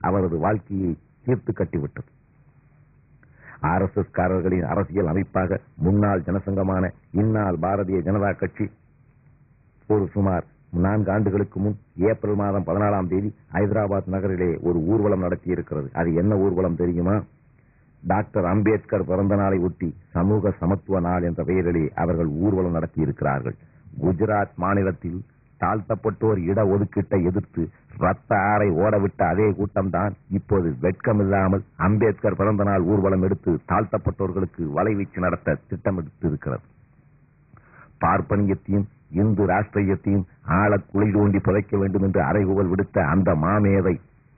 அவரது வாழ்க்கையை தீர்த்து கட்டிவிட்டது ஆர் எஸ் எஸ் காரர்களின் அரசியல் அமைப்பாக முன்னாள் ஜனசங்கமான இந்நாள் பாரதிய ஜனதா கட்சி ஒரு சுமார் நான்கு ஆண்டுகளுக்கு முன் ஏப்ரல் மாதம் பதினாலாம் தேதி ஹைதராபாத் நகரிலே ஒரு ஊர்வலம் நடத்தி இருக்கிறது அது என்ன ஊர்வலம் தெரியுமா டாக்டர் அம்பேத்கர் பிறந்த நாளை ஒட்டி சமூக சமத்துவ நாள் என்ற பெயரிலே அவர்கள் ஊர்வலம் நடத்தி இருக்கிறார்கள் குஜராத் மாநிலத்தில் தாழ்த்தப்பட்டோர் இட ஒதுக்கீட்டை எதிர்த்து ரத்த ஆறை ஓடவிட்ட அதே கூட்டம்தான் இப்போது வெட்கமில்லாமல் அம்பேத்கர் பிறந்த நாள் ஊர்வலம் எடுத்து தாழ்த்தப்பட்டோர்களுக்கு வலைவீச்சு நடத்த திட்டமிட்டு இருக்கிறது பார்ப்பனியத்தையும் இந்து ராஷ்டிரியத்தையும் ஆழ குழி தோண்டி புதைக்க வேண்டும் என்று அறைகூவல் விடுத்த அந்த மாமேதை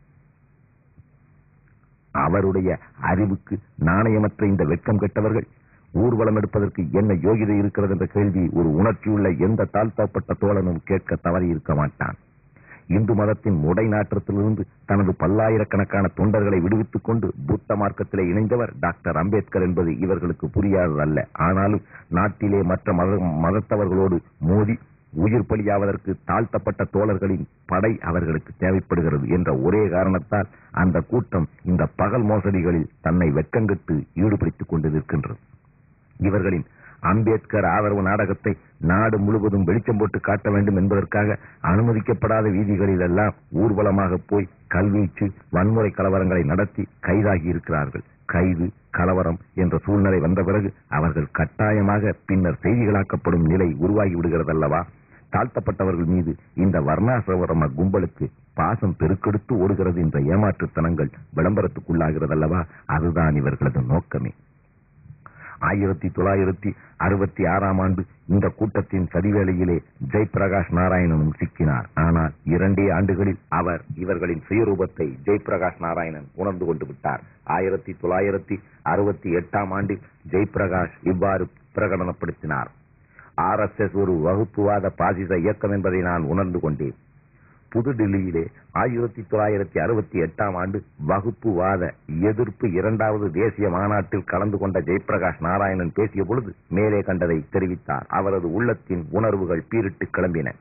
அவருடைய அறிவுக்கு நாணயமற்ற இந்த வெட்கம் கெட்டவர்கள் ஊர்வலம் எடுப்பதற்கு என்ன யோகிதை இருக்கிறது என்ற கேள்வி ஒரு உணர்ச்சியுள்ள எந்த தாழ்த்தப்பட்ட தோழனும் கேட்க தவறி இருக்க மாட்டான் இந்து மதத்தின் முடை நாற்றத்திலிருந்து தனது பல்லாயிரக்கணக்கான தொண்டர்களை விடுவித்துக் கொண்டு புத்த மார்க்கத்திலே இணைந்தவர் டாக்டர் அம்பேத்கர் என்பது இவர்களுக்கு புரியாததல்ல ஆனாலும் நாட்டிலே மற்ற மத மதத்தவர்களோடு மோதி உயிர் பலியாவதற்கு தாழ்த்தப்பட்ட தோழர்களின் படை அவர்களுக்கு தேவைப்படுகிறது என்ற ஒரே காரணத்தால் அந்த கூட்டம் இந்த பகல் மோசடிகளில் தன்னை வெட்கங்கெட்டு ஈடுபடுத்திக் கொண்டு நிற்கின்றது இவர்களின் அம்பேத்கர் ஆதரவு நாடகத்தை நாடு முழுவதும் வெளிச்சம் போட்டு காட்ட வேண்டும் என்பதற்காக அனுமதிக்கப்படாத வீதிகளில் எல்லாம் ஊர்வலமாக போய் கல்வீச்சு வன்முறை கலவரங்களை நடத்தி கைதாகி இருக்கிறார்கள் கைது கலவரம் என்ற சூழ்நிலை வந்த பிறகு அவர்கள் கட்டாயமாக பின்னர் செய்திகளாக்கப்படும் நிலை உருவாகி விடுகிறதல்லவா தாழ்த்தப்பட்டவர்கள் மீது இந்த வர்ணாசிரம கும்பலுக்கு பாசம் பெருக்கெடுத்து ஓடுகிறது என்ற ஏமாற்றுத்தனங்கள் விளம்பரத்துக்குள்ளாகிறதல்லவா அதுதான் இவர்களது நோக்கமே ஆயிரத்தி தொள்ளாயிரத்தி அறுபத்தி ஆறாம் ஆண்டு இந்த கூட்டத்தின் சதிவேளையிலே ஜெயபிரகாஷ் நாராயணனும் சிக்கினார் ஆனால் இரண்டே ஆண்டுகளில் அவர் இவர்களின் சுயரூபத்தை ஜெயபிரகாஷ் நாராயணன் உணர்ந்து கொண்டு விட்டார் ஆயிரத்தி தொள்ளாயிரத்தி அறுபத்தி எட்டாம் ஆண்டில் ஜெயபிரகாஷ் இவ்வாறு பிரகடனப்படுத்தினார் ஆர் எஸ் எஸ் ஒரு வகுப்புவாத பாசிச இயக்கம் என்பதை நான் உணர்ந்து கொண்டேன் புதுடில்லியிலே ஆயிரத்தி தொள்ளாயிரத்தி அறுபத்தி எட்டாம் ஆண்டு வகுப்புவாத எதிர்ப்பு இரண்டாவது தேசிய மாநாட்டில் கலந்து கொண்ட ஜெயபிரகாஷ் நாராயணன் பேசிய பொழுது மேலே கண்டதை தெரிவித்தார் அவரது உள்ளத்தின் உணர்வுகள் பீரிட்டு கிளம்பின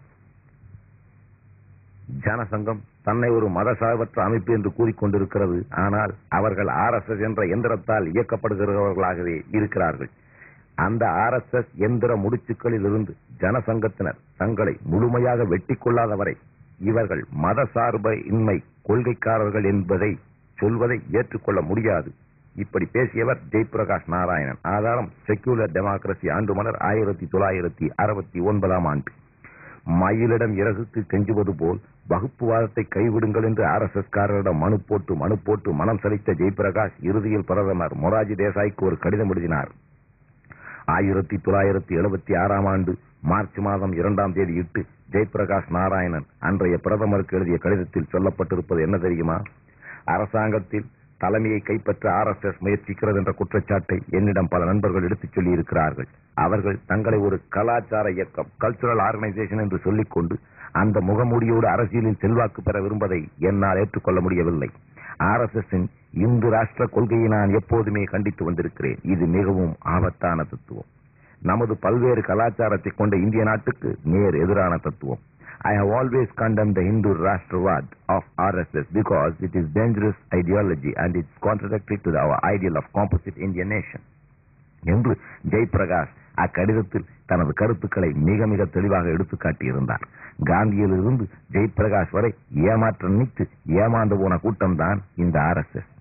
ஜனசங்கம் தன்னை ஒரு மதசார்பற்ற அமைப்பு என்று கூறிக்கொண்டிருக்கிறது ஆனால் அவர்கள் ஆர் எஸ் எஸ் என்ற எந்திரத்தால் இயக்கப்படுகிறவர்களாகவே இருக்கிறார்கள் அந்த ஆர் எஸ் எஸ் எந்திர முடிச்சுக்களில் இருந்து ஜனசங்கத்தினர் தங்களை முழுமையாக வெட்டி கொள்ளாத வரை இவர்கள் மத இன்மை கொள்கைக்காரர்கள் என்பதை சொல்வதை ஏற்றுக்கொள்ள முடியாது இப்படி பேசியவர் ஜெயபிரகாஷ் நாராயணன் ஆதாரம் செக்யூலர் டெமோக்ரசி ஆண்டு மலர் ஆயிரத்தி தொள்ளாயிரத்தி அறுபத்தி ஒன்பதாம் ஆண்டு மயிலிடம் இறகுக்கு கெஞ்சுவது போல் வகுப்புவாதத்தை கைவிடுங்கள் என்று ஆர் எஸ் எஸ் காரரிடம் மனு போட்டு மனு போட்டு மனம் சலித்த ஜெயபிரகாஷ் இறுதியில் பிரதமர் மொராஜி தேசாய்க்கு ஒரு கடிதம் எழுதினார் ஆயிரத்தி தொள்ளாயிரத்தி எழுபத்தி ஆறாம் ஆண்டு மார்ச் மாதம் இரண்டாம் தேதி இட்டு ஜெயபிரகாஷ் நாராயணன் அன்றைய பிரதமருக்கு எழுதிய கடிதத்தில் சொல்லப்பட்டிருப்பது என்ன தெரியுமா அரசாங்கத்தில் தலைமையை கைப்பற்ற ஆர் எஸ் எஸ் முயற்சிக்கிறது என்ற குற்றச்சாட்டை என்னிடம் பல நண்பர்கள் எடுத்துச் சொல்லி இருக்கிறார்கள் அவர்கள் தங்களை ஒரு கலாச்சார இயக்கம் கல்ச்சுரல் ஆர்கனைசேஷன் என்று சொல்லிக்கொண்டு அந்த முகமூடியோடு அரசியலில் செல்வாக்கு பெற விரும்பதை என்னால் ஏற்றுக்கொள்ள முடியவில்லை ஆர் எஸ் எஸ் இந்து ராஷ்டிர கொள்கையை நான் எப்போதுமே கண்டித்து வந்திருக்கிறேன் இது மிகவும் ஆபத்தான தத்துவம் நமது பல்வேறு கலாச்சாரத்தை கொண்ட இந்திய நாட்டுக்கு நேர் எதிரான தத்துவம் I have always condemned the Hindu Rashtravad of RSS because it is dangerous ideology and it's contradictory to our ideal of composite Indian nation. என்று ஜெயபிரகாஷ் அக்கடிதத்தில் தனது கருத்துக்களை மிக மிக தெளிவாக எடுத்துக் காட்டியிருந்தார் காந்தியிலிருந்து ஜெயபிரகாஷ் வரை ஏமாற்றம் நினைத்து ஏமாந்து போன கூட்டம்தான் இந்த ஆர்எஸ்எஸ்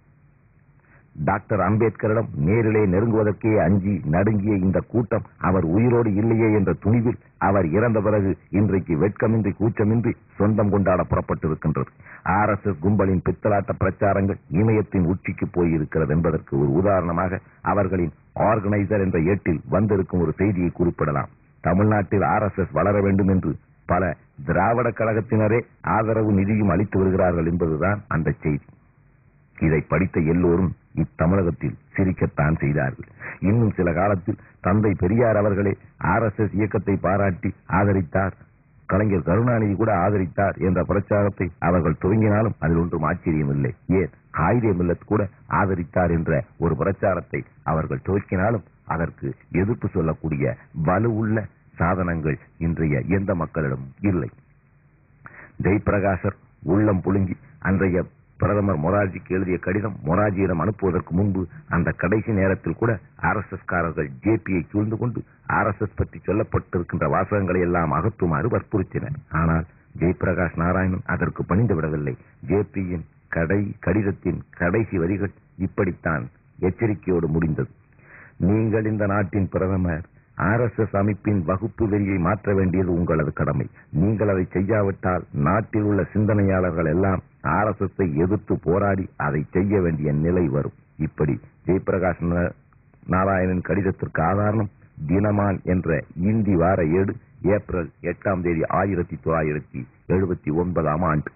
டாக்டர் அம்பேத்கரிடம் நேரிலே நெருங்குவதற்கே அஞ்சி நடுங்கிய இந்த கூட்டம் அவர் உயிரோடு இல்லையே என்ற துணிவில் அவர் இறந்த பிறகு இன்றைக்கு வெட்கமின்றி கூச்சமின்றி சொந்தம் கொண்டாட புறப்பட்டிருக்கின்றது ஆர் எஸ் எஸ் கும்பலின் பித்தலாட்ட பிரச்சாரங்கள் இமயத்தின் உச்சிக்கு போயிருக்கிறது என்பதற்கு ஒரு உதாரணமாக அவர்களின் ஆர்கனைசர் என்ற ஏட்டில் வந்திருக்கும் ஒரு செய்தியை குறிப்பிடலாம் தமிழ்நாட்டில் ஆர் எஸ் எஸ் வளர வேண்டும் என்று பல திராவிட கழகத்தினரே ஆதரவு நிதியும் அளித்து வருகிறார்கள் என்பதுதான் அந்த செய்தி இதை படித்த எல்லோரும் இத்தமிழகத்தில் சிரிக்கத்தான் செய்தார்கள் இன்னும் சில காலத்தில் தந்தை பெரியார் அவர்களே ஆர் எஸ் எஸ் இயக்கத்தை பாராட்டி ஆதரித்தார் கலைஞர் கருணாநிதி கூட ஆதரித்தார் என்ற பிரச்சாரத்தை அவர்கள் துவங்கினாலும் அதில் ஒன்றும் ஆச்சரியம் இல்லை ஏன் காயிதே மில்லத் கூட ஆதரித்தார் என்ற ஒரு பிரச்சாரத்தை அவர்கள் துவக்கினாலும் அதற்கு எதிர்ப்பு சொல்லக்கூடிய வலுவுள்ள சாதனங்கள் இன்றைய எந்த மக்களிடமும் இல்லை ஜெயபிரகாசர் உள்ளம் புழுங்கி அன்றைய பிரதமர் மொரார்ஜிக்கு எழுதிய கடிதம் மொரார்ஜியிடம் அனுப்புவதற்கு முன்பு அந்த கடைசி நேரத்தில் கூட ஆர்எஸ்எஸ் காரர்கள் ஜேபியை சூழ்ந்து கொண்டு ஆர்எஸ்எஸ் பற்றி சொல்லப்பட்டிருக்கின்ற வாசகங்களை எல்லாம் அகற்றுமாறு வற்புறுத்தினர் ஆனால் ஜெயபிரகாஷ் நாராயணன் அதற்கு பணிந்து விடவில்லை ஜேபியின் கடை கடிதத்தின் கடைசி வரிகள் இப்படித்தான் எச்சரிக்கையோடு முடிந்தது நீங்கள் இந்த நாட்டின் பிரதமர் ஆர்எஸ்எஸ் அமைப்பின் வகுப்பு வெறியை மாற்ற வேண்டியது உங்களது கடமை நீங்கள் அதை செய்யாவிட்டால் நாட்டில் உள்ள சிந்தனையாளர்கள் எல்லாம் ஆர்எஸ்எஸ் எதிர்த்து போராடி அதை செய்ய வேண்டிய நிலை வரும் இப்படி ஜெயபிரகாஷ் நா- நாராயணன் கடிதத்திற்கு ஆதாரம் தினமான் என்ற இந்தி வார ஏடு ஏப்ரல் எட்டாம் தேதி ஆயிரத்தி தொள்ளாயிரத்தி எழுபத்தி ஒன்பதாம் ஆண்டு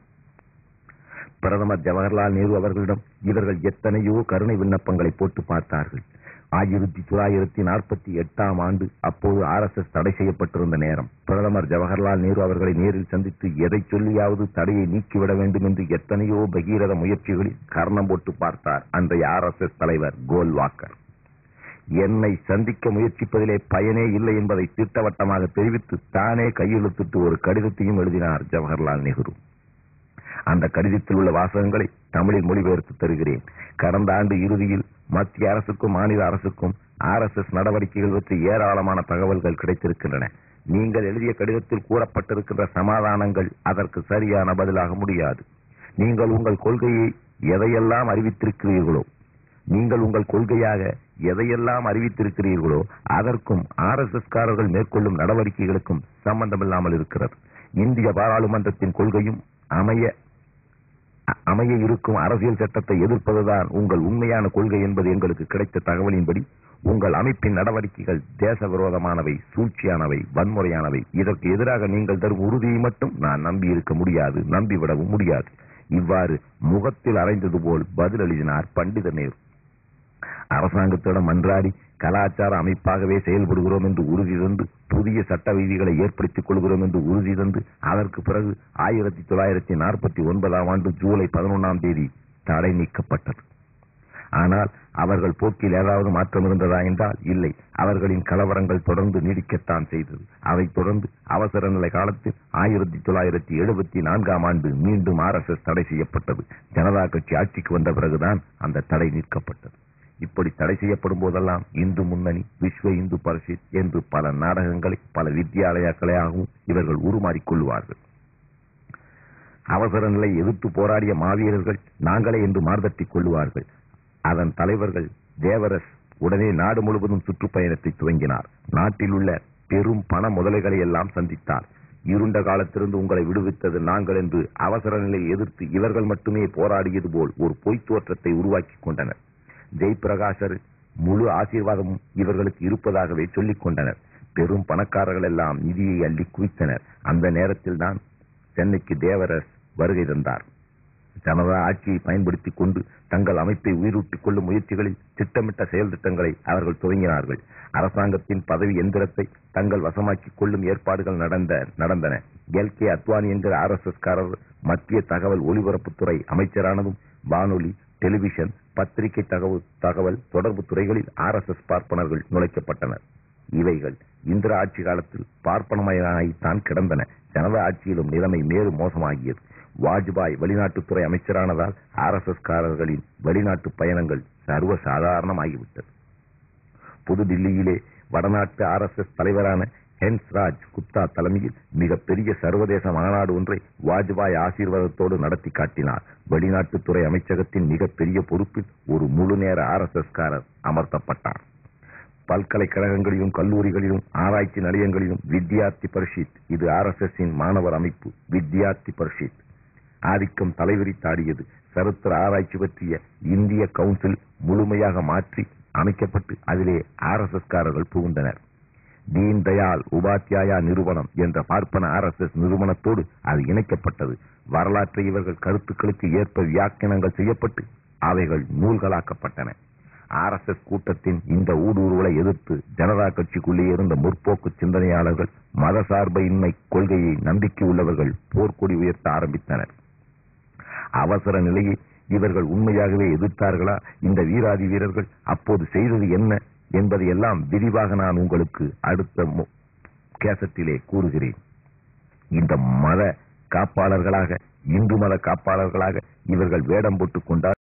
பிரதமர் ஜவஹர்லால் நேரு அவர்களிடம் இவர்கள் எத்தனையோ கருணை விண்ணப்பங்களை போட்டு பார்த்தார்கள் ஆயிரத்தி தொள்ளாயிரத்தி நாற்பத்தி எட்டாம் ஆண்டு அப்போது ஆர்எஸ்எஸ் தடை செய்யப்பட்டிருந்த நேரம் பிரதமர் ஜவஹர்லால் நேரு அவர்களை நேரில் சந்தித்து எதை சொல்லியாவது தடையை நீக்கிவிட வேண்டும் என்று எத்தனையோ பகீரத முயற்சிகளில் கர்ணம் போட்டு பார்த்தார் அன்றைய ஆர்எஸ்எஸ் தலைவர் கோல்வாக்கர் என்னை சந்திக்க முயற்சிப்பதிலே பயனே இல்லை என்பதை திட்டவட்டமாக தெரிவித்து தானே கையெழுத்திட்டு ஒரு கடிதத்தையும் எழுதினார் ஜவஹர்லால் நேரு அந்த கடிதத்தில் உள்ள வாசகங்களை தமிழில் மொழிபெயர்த்து தருகிறேன் கடந்த ஆண்டு இறுதியில் மத்திய அரசுக்கும் மாநில அரசுக்கும் ஆர்எஸ்எஸ் நடவடிக்கைகள் பற்றி ஏராளமான தகவல்கள் கிடைத்திருக்கின்றன நீங்கள் எழுதிய கடிதத்தில் கூறப்பட்டிருக்கின்ற சமாதானங்கள் அதற்கு சரியான பதிலாக முடியாது நீங்கள் உங்கள் கொள்கையை எதையெல்லாம் அறிவித்திருக்கிறீர்களோ நீங்கள் உங்கள் கொள்கையாக எதையெல்லாம் அறிவித்திருக்கிறீர்களோ அதற்கும் ஆர்எஸ்எஸ் காரர்கள் மேற்கொள்ளும் நடவடிக்கைகளுக்கும் சம்பந்தமில்லாமல் இருக்கிறது இந்திய பாராளுமன்றத்தின் கொள்கையும் அமைய அ- அமைய இருக்கும் அரசியல் சட்டத்தை எதிர்ப்பதுதான் உங்கள் உண்மையான கொள்கை என்பது எங்களுக்கு கிடைத்த தகவலின்படி உங்கள் அமைப்பின் நடவடிக்கைகள் தேச விரோதமானவை சூழ்ச்சியானவை வன்முறையானவை இதற்கு எதிராக நீங்கள் தரும் உறுதியை மட்டும் நான் நம்பி இருக்க முடியாது நம்பிவிடவும் முடியாது இவ்வாறு முகத்தில் அறைந்தது போல் பதில் எழுதினார் பண்டித நேரு அரசாங்கத்திடம் மன்றாடி கலாச்சார அமைப்பாகவே செயல்படுகிறோம் என்று உறுதி தந்து புதிய சட்ட விதிகளை ஏற்படுத்திக் கொள்கிறோம் என்று உறுதி தந்து அதற்கு பிறகு ஆயிரத்தி தொள்ளாயிரத்தி நாற்பத்தி ஒன்பதாம் ஆண்டு ஜூலை பதினொன்றாம் தேதி தடை நீக்கப்பட்டது ஆனால் அவர்கள் போக்கில் ஏதாவது மாற்றம் இருந்ததா என்றால் இல்லை அவர்களின் கலவரங்கள் தொடர்ந்து நீடிக்கத்தான் செய்தது அதைத் தொடர்ந்து அவசர நிலை காலத்தில் ஆயிரத்தி தொள்ளாயிரத்தி எழுபத்தி நான்காம் ஆண்டு மீண்டும் ஆர்எஸ்எஸ் தடை செய்யப்பட்டது ஜனதா கட்சி ஆட்சிக்கு வந்த பிறகுதான் அந்த தடை நீக்கப்பட்டது இப்படி தடை செய்யப்படும் போதெல்லாம் இந்து முன்னணி விஸ்வ இந்து பரிஷத் என்று பல நாடகங்களை பல வித்தியாலயாக்களையாகவும் இவர்கள் உருமாறிக் கொள்வார்கள் அவசர நிலை எதிர்த்து போராடிய மாவீரர்கள் நாங்களே என்று மார்தட்டிக் கொள்ளுவார்கள் அதன் தலைவர்கள் தேவரஸ் உடனே நாடு முழுவதும் சுற்றுப்பயணத்தை துவங்கினார் நாட்டில் உள்ள பெரும் பண முதலைகளை எல்லாம் சந்தித்தார் இருண்ட காலத்திலிருந்து உங்களை விடுவித்தது நாங்கள் என்று அவசர நிலையை எதிர்த்து இவர்கள் மட்டுமே போராடியது போல் ஒரு பொய்த் தோற்றத்தை உருவாக்கிக் கொண்டனர் ஜெய்பிரகாசர் முழு ஆசீர்வாதமும் இவர்களுக்கு இருப்பதாகவே சொல்லிக் கொண்டனர் பெரும் பணக்காரர்கள் எல்லாம் நிதியை அள்ளி குவித்தனர் அந்த நேரத்தில் தான் சென்னைக்கு தேவரஸ் வருகை தந்தார் ஜனதா ஆட்சியை பயன்படுத்திக் கொண்டு தங்கள் அமைப்பை உயிரூட்டிக் கொள்ளும் முயற்சிகளில் திட்டமிட்ட செயல் திட்டங்களை அவர்கள் துவங்கினார்கள் அரசாங்கத்தின் பதவி எந்திரத்தை தங்கள் வசமாக்கிக் கொள்ளும் ஏற்பாடுகள் நடந்த நடந்தன எல் கே அத்வானி என்கிற ஆர் எஸ் எஸ் காரர் மத்திய தகவல் ஒலிபரப்புத்துறை அமைச்சரானதும் வானொலி டெலிவிஷன் பத்திரிகை தகவல் தகவல் தொடர்பு துறைகளில் ஆர் எஸ் எஸ் பார்ப்பனர்கள் நுழைக்கப்பட்டனர் இவைகள் இந்திரா ஆட்சி காலத்தில் பார்ப்பனமயமாய்த்தான் கிடந்தன ஜனதா ஆட்சியிலும் நிலைமை மேலும் மோசமாகியது வாஜ்பாய் வெளிநாட்டுத்துறை அமைச்சரானதால் ஆர் எஸ் எஸ் காரர்களின் வெளிநாட்டு பயணங்கள் சர்வ சாதாரணமாகிவிட்டது புதுடில்லியிலே வடநாட்டு ஆர் எஸ் எஸ் தலைவரான ஹென்ஸ்ராஜ் குப்தா தலைமையில் மிகப்பெரிய சர்வதேச மாநாடு ஒன்றை வாஜ்பாய் ஆசீர்வாதத்தோடு நடத்தி காட்டினார் வெளிநாட்டுத்துறை அமைச்சகத்தின் மிகப்பெரிய பொறுப்பில் ஒரு முழு நேர ஆர் எஸ் எஸ் காரர் அமர்த்தப்பட்டார் பல்கலைக்கழகங்களிலும் கல்லூரிகளிலும் ஆராய்ச்சி நிலையங்களிலும் வித்யார்த்தி பரிஷித் இது ஆர் எஸ் எஸ் மாணவர் அமைப்பு வித்யார்த்தி பரிஷித் ஆதிக்கம் தலைவிரித்தாடியது சரித்திர ஆராய்ச்சி பற்றிய இந்திய கவுன்சில் முழுமையாக மாற்றி அமைக்கப்பட்டு அதிலே ஆர் எஸ் எஸ் காரர்கள் புகுந்தனர் தீன் தயாள் உபாத்யாயா நிறுவனம் என்ற பார்ப்பன ஆர் எஸ் எஸ் நிறுவனத்தோடு அது இணைக்கப்பட்டது வரலாற்றை இவர்கள் கருத்துக்களுக்கு ஏற்ப வியாக்கியானங்கள் செய்யப்பட்டு அவைகள் நூல்களாக்கப்பட்டன ஆர் எஸ் எஸ் கூட்டத்தின் இந்த ஊடுருவலை எதிர்த்து ஜனதா கட்சிக்குள்ளே இருந்த முற்போக்கு சிந்தனையாளர்கள் மதசார்பின்மை கொள்கையை நம்பிக்கை உள்ளவர்கள் போர்க்கொடி உயர்த்த ஆரம்பித்தனர் அவசர நிலையை இவர்கள் உண்மையாகவே எதிர்த்தார்களா இந்த வீராதி வீரர்கள் அப்போது செய்தது என்ன என்பதை எல்லாம் விரிவாக நான் உங்களுக்கு அடுத்த மு- கேசட்டிலே கூறுகிறேன் இந்த மத காப்பாளர்களாக இந்து மத காப்பாளர்களாக இவர்கள் வேடம் போட்டுக் கொண்டால்